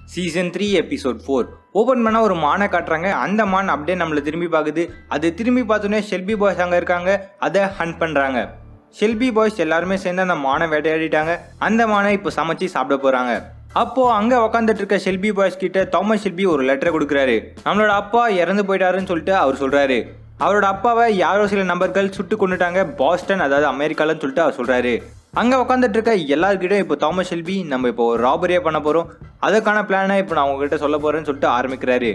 season three episode four open பண்ணால் ஒரு மானை காட்டுறாங்க அந்த மான் அப்படியே நம்மளை திரும்பி பார்க்குது அது திரும்பி பார்த்தோன்னே ஷெல்பி பாய்ஸ் அங்கே இருக்காங்க அதை ஹண்ட் பண்ணுறாங்க ஷெல்பி பாய்ஸ் எல்லாருமே சேர்ந்து அந்த மானை வேட்டையாடிட்டாங்க அந்த மானை இப்போ சமைச்சு சாப்பிட போகிறாங்க அப்போ அங்கே உக்காந்துட்டு இருக்க ஷெல்பி பாய்ஸ் கிட்ட தாமஸ் ஷெல்பி ஒரு லெட்டரை கொடுக்குறாரு நம்மளோட அப்பா இறந்து போயிட்டாருன்னு சொல்லிட்டு அவர் சொல்கிறாரு அவரோட அப்பாவை யாரோ சில நபர்கள் சுட்டு கொண்டுட்டாங்க பாஸ்டன் அதாவது அமெரிக்காலன்னு சொல்லிட்டு அவர் சொல்கிறாரு அங்கே உட்காந்துட்டு இருக்க எல்லாருக்கிட்டையும் இப்போ தாமஸ் ஷெல்பி நம்ம இப்போ ஒரு ராபரியாக பண்ண போகிறோம் அதுக்கான பிளானை இப்போ நான் உங்ககிட்ட சொல்ல போகிறேன்னு சொல்லிட்டு ஆரம்பிக்கிறாரு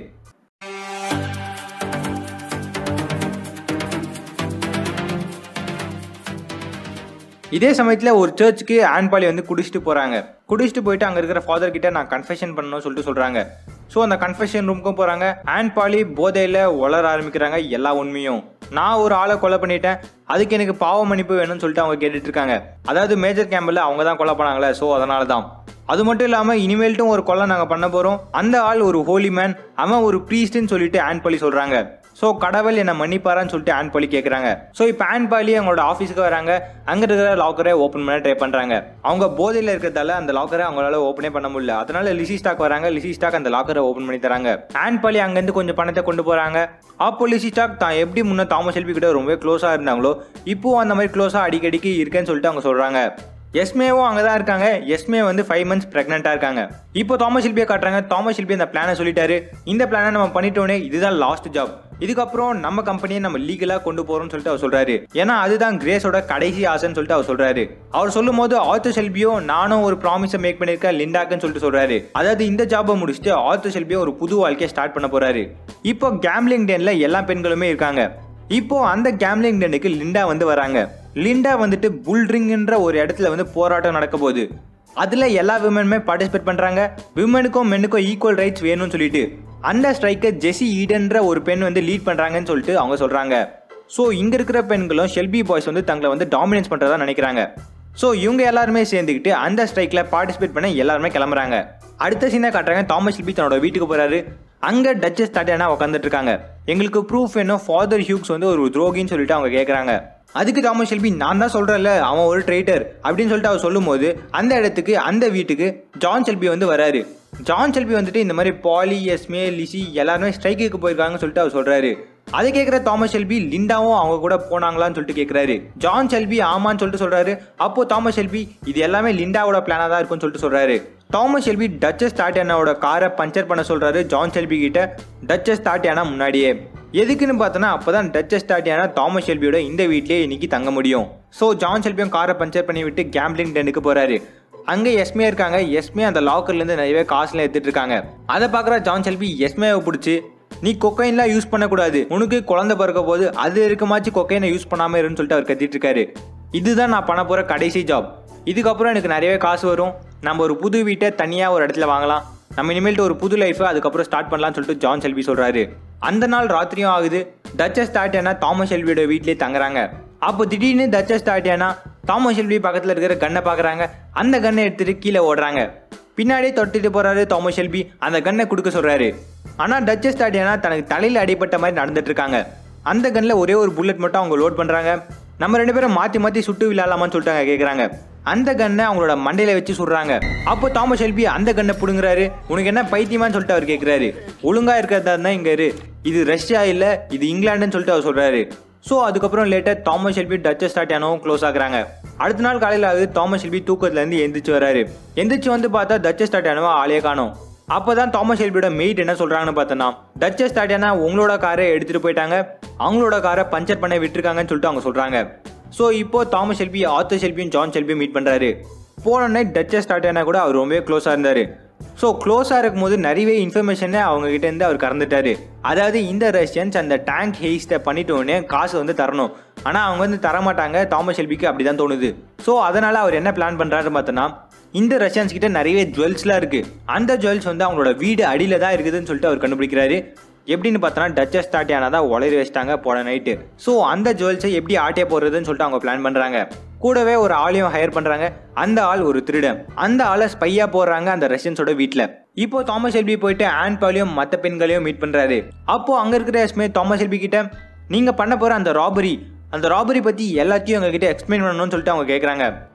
இதே சமயத்தில் ஒரு சர்ச்சுக்கு ஆன்பாலி வந்து குடிச்சிட்டு போகிறாங்க குடிச்சிட்டு போயிட்டு அங்கே இருக்கிற ஃபாதர் கிட்ட நான் கன்ஃபெஷன் பண்ணணும்னு சொல்லிட்டு சொல்கிறாங்க ஸோ அந்த கன்ஃபெஷன் ரூமுக்கும் போகிறாங்க ஆன்பாலி போதையில் வளர ஆரம்பிக்கிறாங்க எல்லா உண்மையும் நான் ஒரு ஆளை கொலை பண்ணிட்டேன் அதுக்கு எனக்கு பாவ மன்னிப்பு வேணும்னு சொல்லிட்டு அவங்க கேட்டுட்டு இருக்காங்க அதாவது மேஜர் கேம்பில் அவங்க தான் கொலை பண்ணாங்களே ஸோ அதனால தான் அது மட்டும் இல்லாமல் இனிமேல்ட்டும் ஒரு கொலை நாங்கள் பண்ண போகிறோம் அந்த ஆள் ஒரு ஹோலி மேன் அவன் ஒரு ப்ரீஸ்ட்னு சொல்லிட்டு ஆன்பாலி சொல்கிறாங்க ஸோ கடவுள் என்னை மன்னிப்பாரான்னு சொல்லிட்டு ஆன்பாலி கேட்குறாங்க ஸோ இப்போ ஆன்பாலி அவங்களோட ஆஃபீஸுக்கு வராங்க அங்கே இருக்கிற லாக்கரை ஓப்பன் பண்ண ட்ரை பண்ணுறாங்க அவங்க போதையில் இருக்கிறதால அந்த லாக்கரை அவங்களால ஓப்பனே பண்ண முடியல அதனால லிசி ஸ்டாக் வராங்க லிசி ஸ்டாக் அந்த லாக்கரை ஓப்பன் பண்ணி தராங்க ஆன்பாலி அங்கேருந்து கொஞ்சம் பணத்தை கொண்டு போகிறாங்க அப்போ லிசி ஸ்டாக் தான் எப்படி முன்ன தாமஸ் செல்வி கிட்ட ரொம்ப க்ளோஸாக இருந்தாங்களோ இப்போ அந்த மாதிரி க்ளோஸாக அடிக்கடிக்கு இருக்கேன்னு சொல்லிட்டு அவங்க சொல்கிறாங்க எஸ்மேவும் அங்கே தான் இருக்காங்க எஸ்மே வந்து ஃபைவ் மந்த்ஸ் ப்ரெக்னெண்ட்டாக இருக்காங்க இப்போ தாமஸ் ஷில்பியை காட்டுறாங்க தாமஸ் ஷில்பி அந்த பிளானை சொல்லிட்டாரு இந்த பிளானை நம்ம பண்ணிட்டோன்னே இதுதான் லாஸ்ட் ஜாப் இதுக்கப்புறம் நம்ம கம்பெனியை நம்ம லீகலாக கொண்டு போகிறோம்னு சொல்லிட்டு அவர் சொல்கிறாரு ஏன்னா அதுதான் கிரேஸோட கடைசி ஆசைன்னு சொல்லிட்டு அவர் சொல்கிறாரு அவர் சொல்லும் போது ஆர்த்தர் ஷெல்பியோ நானும் ஒரு ப்ராமிஸை மேக் பண்ணியிருக்கேன் லிண்டாக்குன்னு சொல்லிட்டு சொல்கிறாரு அதாவது இந்த ஜாபை முடிச்சுட்டு ஆர்த்தர் ஷெல்பியோ ஒரு புது வாழ்க்கையை ஸ்டார்ட் பண்ண போகிறாரு இப்போ கேம்லிங் டெனில் எல்லா பெண்களுமே இருக்காங்க இப்போ அந்த கேம்லிங் டென்னுக்கு லிண்டா வந்து வராங்க லிண்டா வந்துட்டு புல்ட்ரிங்ன்ற ஒரு இடத்துல வந்து போராட்டம் நடக்க போகுது அதில் எல்லா விமனுமே பார்ட்டிசிபேட் பண்ணுறாங்க விமனுக்கும் மென்னுக்கும் ஈக்குவல் ரைட்ஸ் வேணும்னு சொல்லிட்டு அந்த ஸ்ட்ரைக்கை ஜெசி ஈடன்ற ஒரு பெண் வந்து லீட் பண்ணுறாங்கன்னு சொல்லிட்டு அவங்க சொல்கிறாங்க ஸோ இங்கே இருக்கிற பெண்களும் ஷெல்பி பாய்ஸ் வந்து தங்களை வந்து டாமினன்ஸ் பண்ணுறதா நினைக்கிறாங்க ஸோ இவங்க எல்லாருமே சேர்ந்துக்கிட்டு அந்த ஸ்ட்ரைக்கில் பார்ட்டிசிபேட் பண்ண எல்லாருமே கிளம்புறாங்க அடுத்த சீனை காட்டுறாங்க தாமஸ் ஷெல்பி தன்னோட வீட்டுக்கு போகிறாரு அங்கே டச்சஸ் டாட்டியானா உட்காந்துட்டு இருக்காங்க எங்களுக்கு ப்ரூஃப் வேணும் ஃபாதர் ஹியூக்ஸ் வந்து ஒரு துரோகின்னு சொல்லிட்டு அவங்க கேட்குறாங்க அதுக்கு தாமஸ் ஷெல்பி நான் தான் சொல்கிறேன்ல அவன் ஒரு ட்ரைட்டர் அப்படின்னு சொல்லிட்டு அவர் சொல்லும்போது அந்த இடத்துக்கு அந்த வீட்டுக்கு ஜான் ஷெல்பி வந்து வராரு ஜான் ஷெல்பி வந்துட்டு இந்த மாதிரி பாலி எஸ்மே லிசி எல்லாருமே ஸ்ட்ரைக்குக்கு போயிருக்காங்கன்னு சொல்லிட்டு அவர் சொல்கிறாரு அதை கேட்குற தாமஸ் ஷெல்பி லிண்டாவும் அவங்க கூட போனாங்களான்னு சொல்லிட்டு கேட்குறாரு ஜான் ஷெல்பி ஆமான்னு சொல்லிட்டு சொல்கிறாரு அப்போ தாமஸ் ஷெல்பி இது எல்லாமே லிண்டாவோட பிளானாக தான் இருக்கும்னு சொல்லிட்டு சொல்கிறாரு தாமஸ் ஷெல்பி டச்சஸ் டாட்டியானாவோட காரை பஞ்சர் பண்ண சொல்கிறாரு ஜான் ஷெல்பி கிட்ட டச்சஸ் டாட்டியானா முன்னாடியே எதுக்குன்னு பார்த்தோன்னா அப்போ தான் டச்சஸ் டாட்டியானா தாமஸ் ஷெல்பியோட இந்த வீட்லேயே இன்னைக்கு தங்க முடியும் ஸோ ஜான் ஷெல்பியும் காரை பஞ்சர் பண்ணி விட்டு கேம்லிங் டென்னுக்கு போகிறாரு அங்கே எஸ்மே இருக்காங்க எஸ்மே அந்த லாக்கர்லேருந்து நிறையவே காசுலாம் எடுத்துட்டு இருக்காங்க அதை பார்க்குற ஜான் ஷெல்பி எஸ்மேவை பிடிச்சி நீ கொக்கைன்லாம் யூஸ் பண்ணக்கூடாது உனக்கு குழந்தை பிறக்க போது அது இருக்குமாச்சு கொக்கைனை யூஸ் பண்ணாமல் இருன்னு சொல்லிட்டு அவர் கத்திட்டு இருக்காரு இதுதான் நான் பண்ண போகிற கடைசி ஜாப் இதுக்கப்புறம் எனக்கு நிறையவே காசு வரும் நம்ம ஒரு புது வீட்டை தனியாக ஒரு இடத்துல வாங்கலாம் நம்ம இனிமேல்ட்டு ஒரு புது லைஃபை அதுக்கப்புறம் ஸ்டார்ட் பண்ணலாம்னு சொல்லிட்டு ஜான் செல்வி சொல்கிறாரு அந்த நாள் ராத்திரியும் ஆகுது டச்சஸ் டாட்டியானா தாமஸ் செல்வியோட வீட்லேயே தங்குறாங்க அப்போ திடீர்னு டச்சஸ் டாட்டியானா தாமஸ் செல்வி பக்கத்தில் இருக்கிற கன்னை பார்க்குறாங்க அந்த கன்னை எடுத்துகிட்டு கீழே ஓடுறாங்க பின்னாடியே தொட்டிட்டு போகிறாரு தாமஸ் செல்வி அந்த கன்னை கொடுக்க சொல்கிறாரு ஆனால் டச்சஸ் டாட்டியானா தனக்கு தலையில் அடிபட்ட மாதிரி நடந்துட்டு இருக்காங்க அந்த கன்னில் ஒரே ஒரு புல்லட் மட்டும் அவங்க லோட் பண்ணுறாங்க நம்ம ரெண்டு பேரும் மாற்றி மாற்றி சுட்டு விளையாடலாமான்னு சொல்லிட்டு கேட்குறாங்க அந்த கன்னை அவங்களோட மண்டையில வச்சு சுடுறாங்க அப்போ தாமஸ் ஷெல்பி அந்த கன்னை பிடுங்குறாரு உனக்கு என்ன பைத்தியமான்னு சொல்லிட்டு அவர் கேட்குறாரு ஒழுங்கா இருக்கிறதா இருந்தால் இங்கே இரு இது ரஷ்யா இல்லை இது இங்கிலாண்டுன்னு சொல்லிட்டு அவர் சொல்கிறாரு ஸோ அதுக்கப்புறம் லேட்டாக தாமஸ் ஷெல்பி டச்சஸ் ஸ்டாட்டியானவும் க்ளோஸ் ஆகுறாங்க அடுத்த நாள் காலையில் ஆகுது தாமஸ் ஷெல்பி தூக்கத்துலேருந்து எந்திரிச்சு வராரு எந்திரிச்சு வந்து பார்த்தா டச்சஸ் ஸ்டாட்டியானவா ஆளே காணும் அப்போ தான் தாமஸ் ஷெல்பியோட மெய்ட் என்ன சொல்கிறாங்கன்னு பார்த்தோன்னா டச்சஸ் டாட்டியானா உங்களோட காரை எடுத்துகிட்டு போயிட்டாங்க அவங்களோட காரை பஞ்சர் பண்ண விட்டுருக்காங்கன்னு சொல்லிட்டு அவங்க சொல்கிறாங்க ஸோ இப்போ தாமஸ் ஷெல்பி ஆத்தர் ஷெல்பியும் ஜான் ஷெல்பியும் மீட் பண்ணுறாரு போன நைட் டச்சஸ் டாட்டியானா கூட அவர் ரொம்பவே க்ளோஸாக இருந்தார் ஸோ க்ளோஸாக இருக்கும்போது நிறையவே இன்ஃபர்மேஷனை அவங்க கிட்டேருந்து அவர் கறந்துட்டாரு அதாவது இந்த ரஷ்யன்ஸ் அந்த டேங்க் ஹெய்ஸ்ட்டை பண்ணிட்டோன்னே காசு வந்து தரணும் ஆனால் அவங்க வந்து தரமாட்டாங்க தாமஸ் ஷெல்பிக்கு அப்படி தான் தோணுது ஸோ அதனால் அவர் என்ன பிளான் பண்ணுறாருன்னு பார்த்தோன்னா இந்த ரஷ்யன்ஸ் கிட்ட நிறைய ஜுவல்ஸ்லாம் இருக்குது அந்த ஜுவல்ஸ் வந்து அவங்களோட வீடு அடியில் தான் இருக்குதுன்னு சொல்லிட்டு அவர் கண்டுபிடிக்கிறாரு எப்படின்னு பார்த்தோன்னா டச்சஸ் டாட்டியானா தான் உளறி வச்சிட்டாங்க போன நைட்டு ஸோ அந்த ஜுவல்ஸை எப்படி ஆட்டிய போடுறதுன்னு சொல்லிட்டு அவங்க பிளான் பண்ணுறாங்க கூடவே ஒரு ஆளையும் ஹையர் பண்ணுறாங்க அந்த ஆள் ஒரு திருடன் அந்த ஆளை ஸ்பையாக போடுறாங்க அந்த ரஷ்யன்ஸோட வீட்டில் இப்போ தாமஸ் ஷெல்பி போயிட்டு ஆன் பாலியும் மற்ற பெண்களையும் மீட் பண்ணுறாரு அப்போ அங்கே இருக்கிற எஸ்மே தாமஸ் ஷெல்பி கிட்ட நீங்கள் பண்ண போகிற அந்த ராபரி அந்த ராபரி பற்றி எல்லாத்தையும் எங்ககிட்ட எக்ஸ்பிளைன் பண்ணணும்னு சொல்லிட்டு அவங்க கேட்குறாங்க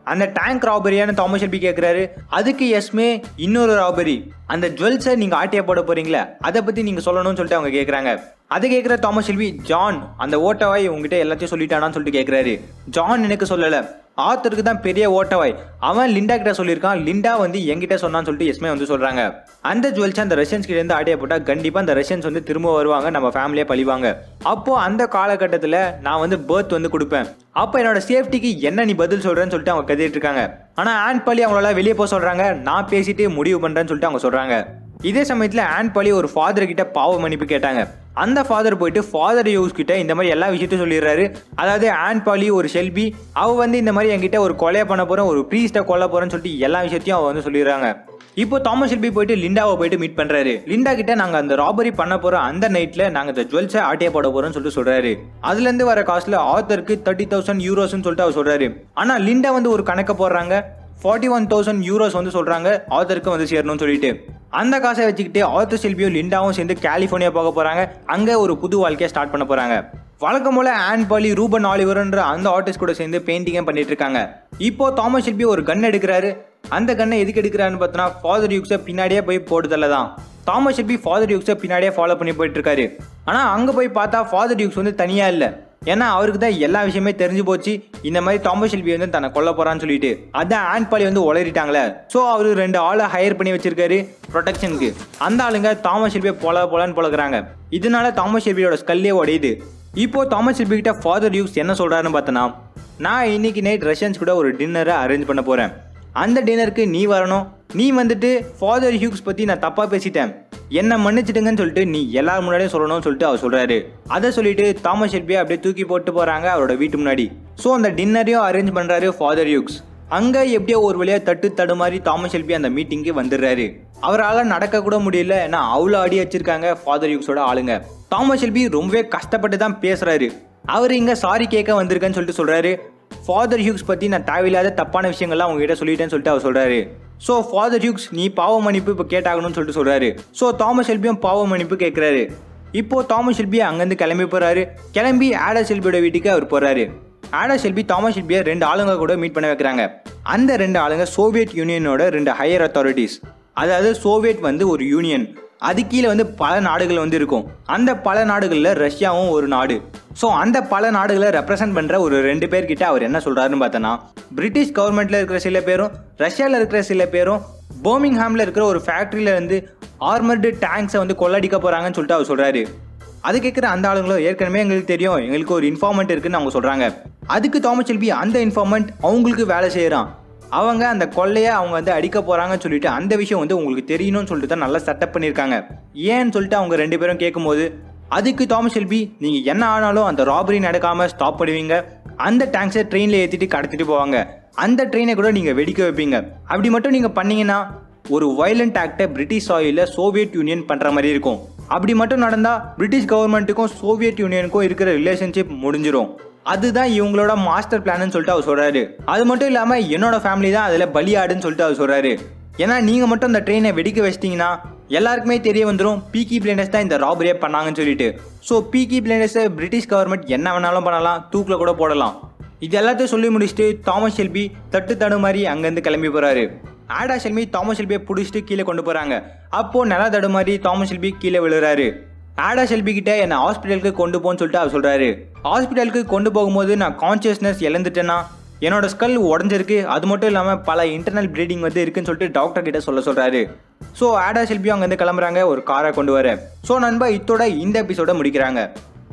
அந்த டேங்க் ராபரியான தாமஸ் ஷெல்பி கேட்குறாரு அதுக்கு எஸ்மே இன்னொரு ராபரி அந்த ஜுவல்ஸை நீங்கள் ஆட்டிய போட போறீங்களே அதை பற்றி நீங்கள் சொல்லணும்னு சொல்லிட்டு அவங்க கேட்குறாங்க அதை கேட்குற தாமஸ் ஷெல்பி ஜான் அந்த ஓட்டவாய் உங்ககிட்ட எல்லாத்தையும் சொல்லிட்டானான்னு சொல்லிட்டு கேட்குறாரு ஜான் எனக்கு சொல்லலை ஆத்தருக்கு தான் பெரிய ஓட்டவாய் அவன் லிண்டா கிட்ட சொல்லியிருக்கான் லிண்டா வந்து என்கிட்ட சொன்னான்னு சொல்லிட்டு எஸ்மே வந்து சொல்றாங்க அந்த ஜுவல்ஸ் அந்த ரஷ்யன்ஸ் கிட்ட இருந்து ஆட்டிய போட்டா கண்டிப்பா அந்த ரஷ்யன்ஸ் வந்து திரும்ப வருவாங்க நம்ம ஃபேமிலியை பழிவாங்க அப்போ அந்த காலகட்டத்தில் நான் வந்து பேர்த் வந்து கொடுப்பேன் அப்போ என்னோட சேஃப்டிக்கு என்ன நீ பதில் சொல்றேன்னு சொல்லிட்டு அவங்க கத்திட்டு இருக்காங்க ஆனா ஆன் பள்ளி அவங்களால வெளியே போக சொல்றாங்க நான் பேசிட்டு முடிவு பண்றேன்னு சொல்லிட்டு அவங்க சொல்றாங்க இதே சமயத்தில் ஆன் பள்ளி ஒரு ஃபாதர் கிட்ட பாவ மன்னிப்பு கேட்டாங்க அந்த ஃபாதர் போயிட்டு ஃபாதர் யூஸ் கிட்ட இந்த மாதிரி எல்லா விஷயத்தையும் சொல்லிடுறாரு அதாவது ஆன் பாலி ஒரு ஷெல்பி அவ வந்து இந்த மாதிரி என்கிட்ட ஒரு கொலையை பண்ண போறேன் ஒரு ப்ரீஸ்ட்டை கொல்ல போறேன்னு சொல்லிட்டு எல்லா விஷயத்தையும் அவ வந்து சொல்லிடுறாங்க இப்போ தாமஸ் ஷெல்பி போயிட்டு லிண்டாவை போயிட்டு மீட் பண்றாரு லிண்டா கிட்ட நாங்க அந்த ராபரி பண்ண போற அந்த நைட்ல நாங்க இந்த ஜுவல்ஸை ஆட்டிய போட போறோம்னு சொல்லிட்டு சொல்றாரு அதுல இருந்து வர காசுல ஆத்தருக்கு தேர்ட்டி தௌசண்ட் யூரோஸ்னு சொல்லிட்டு அவர் சொல்றாரு ஆனா லிண்டா வந்து ஒரு கணக்க போடுறாங்க ஃபார்ட்டி ஒன் தௌசண்ட் யூரோஸ் வந்து சொல்றாங்க ஆத்தருக்கு வந்து சேரணும்னு சொல்லிட்டு அந்த காசை வச்சுக்கிட்டு ஆத்தர் செல்வியும் லிண்டாவும் சேர்ந்து கலிஃபோர்னியா போக போறாங்க அங்க ஒரு புது வாழ்க்கையை ஸ்டார்ட் பண்ண போறாங்க வழக்கம் போல ஆன் பாலி ரூபன் ஆலிவர்ன்ற அந்த ஆர்டிஸ்ட் கூட சேர்ந்து பெயிண்டிங்கே பண்ணிட்டு இருக்காங்க இப்போ தாமஸ் ஷெல்பி ஒரு கன் எடுக்கிறாரு அந்த கன்னை எதுக்கு எடுக்கிறாருன்னு பார்த்தோன்னா ஃபாதர் யூக்ஸை பின்னாடியே போய் போடுதல்ல தான் தாமஸ் ஷெல்பி ஃபாதர் யூக்ஸை பின்னாடியே ஃபாலோ பண்ணி போயிட்டு இருக்காரு ஆனால் அங்கே போய் பார்த்தா ஃபாதர் யூக்ஸ் வந்து தனியாக இல்லை ஏன்னா அவருக்கு தான் எல்லா விஷயமே தெரிஞ்சு போச்சு இந்த மாதிரி தாமஸ் ஷெல்பி வந்து தன்னை கொல்ல போறான்னு சொல்லிட்டு அதான் ஆன் பாலி வந்து உளறிட்டாங்களே ஸோ அவர் ரெண்டு ஆளை ஹையர் பண்ணி வச்சிருக்காரு ப்ரொடெக்ஷனுக்கு அந்த ஆளுங்க தாமஸ் ஷெல்பியை போல போலன்னு பழகுறாங்க இதனால தாமஸ் ஷெல்பியோட ஸ்கல்லே உடையுது இப்போ தாமஸ் ஷெல்பி கிட்ட ஃபாதர் யூஸ் என்ன சொல்றாருன்னு பார்த்தோன்னா நான் இன்னைக்கு நைட் ரஷ்யன்ஸ் கூட ஒரு டின்னரை அரேஞ்ச் பண்ண போறேன் அந்த டின்னருக்கு நீ வரணும் நீ வந்துட்டு ஃபாதர் ஹியூக்ஸ் பற்றி நான் தப்பாக பேசிட்டேன் என்ன மன்னிச்சிடுங்கன்னு சொல்லிட்டு நீ எல்லாரும் முன்னாடியும் சொல்லணும்னு சொல்லிட்டு அவர் சொல்கிறாரு அதை சொல்லிட்டு தாமஸ் ஷெல்பியை அப்படியே தூக்கி போட்டு போகிறாங்க அவரோட வீட்டு முன்னாடி ஸோ அந்த டின்னரையும் அரேஞ்ச் பண்ணுறாரு ஃபாதர் ஹியூக்ஸ் அங்கே எப்படியோ ஒரு வழியாக தட்டு தடுமாறி தாமஸ் ஷெல்பி அந்த மீட்டிங்க்கு வந்துடுறாரு அவரால் நடக்க கூட முடியல ஏன்னா அவ்வளோ அடி வச்சிருக்காங்க ஃபாதர் ஹியூக்ஸோட ஆளுங்க தாமஸ் ஷெல்பி ரொம்பவே கஷ்டப்பட்டு தான் பேசுறாரு அவர் இங்கே சாரி கேட்க வந்திருக்கேன்னு சொல்லிட்டு சொல்றாரு ஃபாதர் ஹியூக்ஸ் பற்றி நான் தேவையில்லாத தப்பான விஷயங்கள்லாம் உங்ககிட்ட சொல்லிட்டேன்னு சொல்லிட்டு அவர் சொல்றாரு ஸோ ஃபாதர் ஹியூக்ஸ் நீ பாவ மன்னிப்பு இப்போ கேட்டாகணும்னு சொல்லிட்டு சொல்றாரு ஸோ தாமஸ் ஷெல்பியும் பாவ மன்னிப்பு கேட்குறாரு இப்போ தாமஸ் ஷெல்பி அங்கேருந்து கிளம்பி போறாரு கிளம்பி ஆடா ஷெல்பியோட வீட்டுக்கு அவர் போறாரு ஆடா ஷெல்பி தாமஸ் ஷெல்பியை ரெண்டு ஆளுங்க கூட மீட் பண்ண வைக்கிறாங்க அந்த ரெண்டு ஆளுங்க சோவியத் யூனியனோட ரெண்டு ஹையர் அத்தாரிட்டிஸ் அதாவது சோவியத் வந்து ஒரு யூனியன் அது கீழே வந்து பல நாடுகள் வந்து இருக்கும் அந்த பல நாடுகளில் ரஷ்யாவும் ஒரு நாடு ஸோ அந்த பல நாடுகளை ரெப்ரசன்ட் பண்ணுற ஒரு ரெண்டு பேர்கிட்ட அவர் என்ன சொல்கிறாருன்னு பார்த்தோன்னா பிரிட்டிஷ் கவர்மெண்ட்டில் இருக்கிற சில பேரும் ரஷ்யாவில் இருக்கிற சில பேரும் பர்மிங்ஹாமில் இருக்கிற ஒரு ஃபேக்ட்ரியில் வந்து ஆர்மர்டு டேங்க்ஸை வந்து கொள்ளடிக்க போகிறாங்கன்னு சொல்லிட்டு அவர் சொல்கிறாரு அது கேட்குற அந்த ஆளுங்களும் ஏற்கனவே எங்களுக்கு தெரியும் எங்களுக்கு ஒரு இன்ஃபார்மெண்ட் இருக்குன்னு அவங்க சொல்கிறாங்க அதுக்கு தாமஸ் செல்வி அந்த இன்ஃபார்மெண்ட் அவங்களுக்கு வேலை செய்கிறான் அவங்க அந்த கொள்ளையை அவங்க வந்து அடிக்க போகிறாங்கன்னு சொல்லிட்டு அந்த விஷயம் வந்து உங்களுக்கு தெரியணும்னு சொல்லிட்டு தான் நல்லா செட்டப் பண்ணியிருக்காங்க ஏன்னு சொல்லிட்டு அவங்க ரெண்டு பேரும் கேட்கும்போது அதுக்கு தாமஸ் செல்வி நீங்கள் என்ன ஆனாலும் அந்த ராபரி நடக்காமல் ஸ்டாப் பண்ணுவீங்க அந்த டேங்க்ஸை ட்ரெயினில் ஏற்றிட்டு கடத்திட்டு போவாங்க அந்த ட்ரெயினை கூட நீங்கள் வெடிக்க வைப்பீங்க அப்படி மட்டும் நீங்கள் பண்ணீங்கன்னா ஒரு வயலண்ட் ஆக்டை பிரிட்டிஷ் ஆயில சோவியத் யூனியன் பண்ற மாதிரி இருக்கும் அப்படி மட்டும் நடந்தா பிரிட்டிஷ் கவர்மெண்ட்டுக்கும் சோவியத் யூனியனுக்கும் இருக்கிற ரிலேஷன்ஷிப் முடிஞ்சிரும் அதுதான் இவங்களோட மாஸ்டர் பிளான்னு சொல்லிட்டு அவர் சொல்றாரு அது மட்டும் இல்லாம என்னோட ஃபேமிலி தான் அதுல பலியாடுன்னு சொல்லிட்டு அவர் சொல்றாரு ஏன்னா நீங்க மட்டும் அந்த ட்ரெயினை வெடிக்க வச்சிட்டீங்கன்னா எல்லாருக்குமே தெரிய வந்துடும் பீக்கி பிளேண்டர்ஸ் தான் இந்த ராபரியே பண்ணாங்கன்னு சொல்லிட்டு ஸோ பீக்கி பிளேண்டர்ஸை பிரிட்டிஷ் கவர்மெண்ட் என்ன வேணாலும் பண்ணலாம் தூக்கில் கூட போடலாம் இது எல்லாத்தையும் சொல்லி முடிச்சுட்டு தாமஸ் ஷெல்பி தட்டு தடுமாறி அங்கேருந்து கிளம்பி போறாரு ஆடா ஷெல்பி தாமஸ் ஷெல்பியை பிடிச்சிட்டு கீழே கொண்டு போறாங்க அப்போ நில தடுமாறி தாமஸ் ஷெல்பி கீழே விழுறாரு ஆடா ஷெல்பி கிட்ட என்னை ஹாஸ்பிட்டலுக்கு கொண்டு போன்னு சொல்லிட்டு அவர் சொல்றாரு ஹாஸ்பிட்டலுக்கு கொண்டு போகும்போது நான் கான்சியஸ்னஸ் இழந்துட்டேன்னா என்னோட ஸ்கல் உடஞ்சிருக்கு அது மட்டும் இல்லாமல் பல இன்டர்னல் ப்ளீடிங் வந்து இருக்குன்னு சொல்லிட்டு டாக்டர் கிட்ட சொல்ல சொல்றாரு ஸோ ஆடா ஷெல்பியும் அங்கேருந்து கிளம்புறாங்க ஒரு காரை கொண்டு வர ஸோ நண்பா இத்தோட இந்த எபிசோட முடிக்கிறாங்க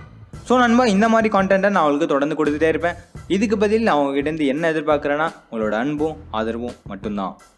ஸோ நண்பா இந்த மாதிரி கான்டென்ட்டை நான் உங்களுக்கு தொடர்ந்து கொடுத்துட்டே இருப்பேன் இதுக்கு பதில் நான் உங்ககிட்ட இருந்து என்ன எதிர்பார்க்குறேன்னா உங்களோட அன்பும் ஆதரவும் மட்டும்தான்